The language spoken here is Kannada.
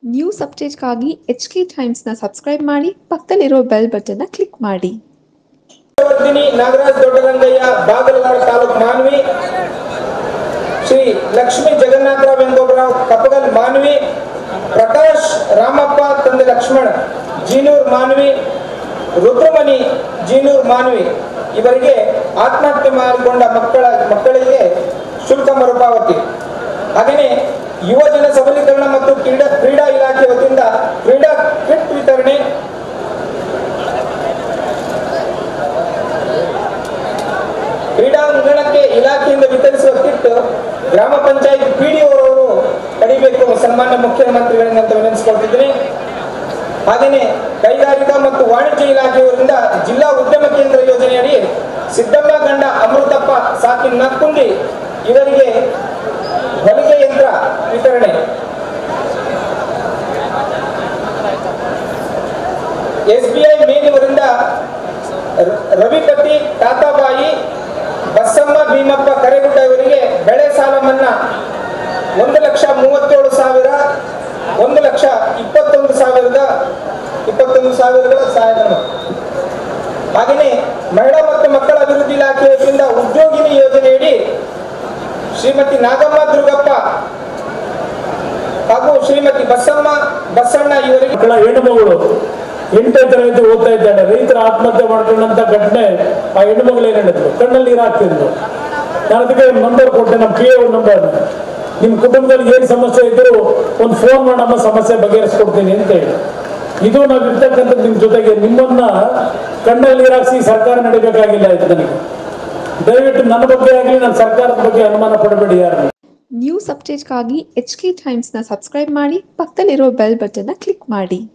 ನ್ಯೂಸ್ ಅಪ್ಡೇಟ್ಗಾಗಿ ಎಚ್ ಕೆ ಟೈಮ್ಸ್ನ ಸಬ್ಸ್ಕ್ರೈಬ್ ಮಾಡಿ ಪಕ್ಕದಲ್ಲಿರೋ ಬೆಲ್ ಬಟನ್ನ ಕ್ಲಿಕ್ ಮಾಡಿ ವರ್ಧಿನಿ ನಾಗರಾಜ್ ದೊಡ್ಡರಂಗಯ್ಯ ಬಾಗಲಕೋಟೆ ತಾಲೂಕು ಮಾನ್ವಿ ಶ್ರೀ ಲಕ್ಷ್ಮೀ ಜಗನ್ನಾಥರಾವ್ ಎಂಗೊಬ್ಬರಾವ್ ಕಪ್ಪಗಲ್ ಮಾನ್ವಿ ಪ್ರಕಾಶ್ ರಾಮಪ್ಪ ತಂದೆ ಲಕ್ಷ್ಮಣ್ ಜೀನೂರ್ ಮಾನ್ವಿ ರುದ್ರಮಣಿ ಜೀನೂರ್ ಮಾನ್ವಿ ಇವರಿಗೆ ಆತ್ಮಹತ್ಯೆ ಮಾಡಿಕೊಂಡ ಮಕ್ಕಳ ಮಕ್ಕಳಿಗೆ ಶುಲ್ಕ ಮರುಪಾವತಿ ಹಾಗೆಯೇ ಯುವ ಜನ ಸಬಲೀಕರಣ ಮತ್ತು ಕ್ರೀಡಾ ಕ್ರೀಡಾ ಇಲಾಖೆ ವತಿಯಿಂದ ಕ್ರೀಡಾ ಕಿಟ್ ವಿತರಣೆ ಕ್ರೀಡಾಂಗಣಕ್ಕೆ ಇಲಾಖೆಯಿಂದ ವಿತರಿಸುವ ಕಿಟ್ ಗ್ರಾಮ ಪಂಚಾಯತ್ ಪಿಡಿಒರವರು ಪಡಿಬೇಕು ಸನ್ಮಾನ್ಯ ಮುಖ್ಯಮಂತ್ರಿಗಳಿಂದ ಅಂತ ವಿನಂತಿಸಿಕೊಳ್ತಿದ್ದೀನಿ ಹಾಗೆಯೇ ಕೈಗಾರಿಕಾ ಮತ್ತು ವಾಣಿಜ್ಯ ಇಲಾಖೆಯವರಿಂದ ಜಿಲ್ಲಾ ಉದ್ಯಮ ಕೇಂದ್ರ ಯೋಜನೆಯಡಿ ಸಿದ್ದಮ್ಮ ಗಂಡ ಅಮೃತಪ್ಪ ಸಾಕಿ ನಕ್ಕುಂಡಿ ಇವರಿಗೆ ಹೊಲಿಗೆ ಯಂತ್ರ ವಿತರಣೆ ಎಸ್ ಬಿ ಐ ಮೇಲಿವರಿಂದ ರ- ರವಿಪತಿ ತಾತಾಬಾಯಿ ಬಸಮ್ಮ ಭೀಮಪ್ಪ ಕರೆಗುಡ್ಡ ಇವರಿಗೆ ಬೆಳೆ ಸಾಲ ಮನ್ನಾ ಒಂದು ಲಕ್ಷ ಮೂವತ್ತೇಳು ಸಾವಿರ ಒಂದು ಲಕ್ಷ ಇಪ್ಪತ್ತೊಂದು ಸಾವಿರದ ಇಪ್ಪತ್ತೊಂದು ಸಾವಿರಗಳ ಸಹಾಯಧನ ಹಾಗೆಯೇ ಮಹಿಳಾ ಮತ್ತು ಮಕ್ಕಳ ಅಭಿವೃದ್ಧಿ ಇಲಾಖೆ ವತಿಯಿಂದ ಉದ್ಯೋಗಿನಿ ಯೋಜನೆಯಡಿ ಶ್ರೀಮತಿ ನಾಗಮ್ಮ ದುರ್ಗಪ್ಪ ಹಾಗೂ ಶ್ರೀಮತಿ ಬಸಮ್ಮ ಬಸಣ್ಣ ಇವರಿಗೆ ಮಕ್ಕಳ ಹೆಣ್ಣುಮಗಳು ಎಂಟನೇ ತರಗತಿ ಓದ್ತಾ ಇದ್ದಾಳೆ ರೈತರ ಆತ್ಮಹತ್ಯೆ ಮಾಡ್ಕೊಂಡಂತ ಘಟನೆ ಆ ಹೆಣ್ಣುಮಗಳು ಏನ್ ಹೇಳಿದ್ರು ಕಣ್ಣಲ್ಲಿ ನೀರು ಹಾಕ್ತಿದ್ರು ನಾನು ಅದಕ್ಕೆ ಒಂದು ನಂಬರ್ ಕೊಟ್ಟೆ ನಮ್ಮ ಪಿ ಎ ನಂಬರ್ ನಿಮ್ಮ ಕುಟುಂಬದಲ್ಲಿ ಏನು ಸಮಸ್ಯೆ ಇದ್ರು ಒಂದು ಫೋನ್ ಮಾಡಿ ನಮ್ಮ ಸಮಸ್ಯೆ ಬಗೆಹರಿಸ್ಕೊಡ್ತೀನಿ ಅಂತ ಹೇಳಿ ಇದು ನಾವು ಇರ್ತಕ್ಕಂಥದ್ದು ನಿಮ್ಮ ಜೊತೆಗೆ ನಿಮ್ಮನ್ನ ಕಣ್ಣಲ್ಲಿ ನೀರು ಹಾಕ್ಸಿ ಸರ್ಕಾರ ನಡಿಬೇಕಾಗಿಲ್ಲ ಇದು ನನಗೆ ದಯವಿಟ್ಟು ನನ್ನ ಬಗ್ಗೆ ಆಗಲಿ ನನ್ನ ಸರ್ಕಾರದ ಬಗ್ಗೆ ಅನುಮಾನ ಪಡಬೇಡಿ ಯಾರು ನ್ಯೂಸ್ ಅಪ್ಡೇಟ್ಗಾಗಿ ಎಚ್ ಕೆ ಟೈಮ್ಸ್ನ ಸಬ್ಸ್ಕ್ರೈಬ್ ಮಾಡಿ ಪಕ್ಕದಲ್ಲಿರೋ ಬೆಲ್ ಬಟನ್ನ ಕ್ಲಿಕ್ ಮಾಡಿ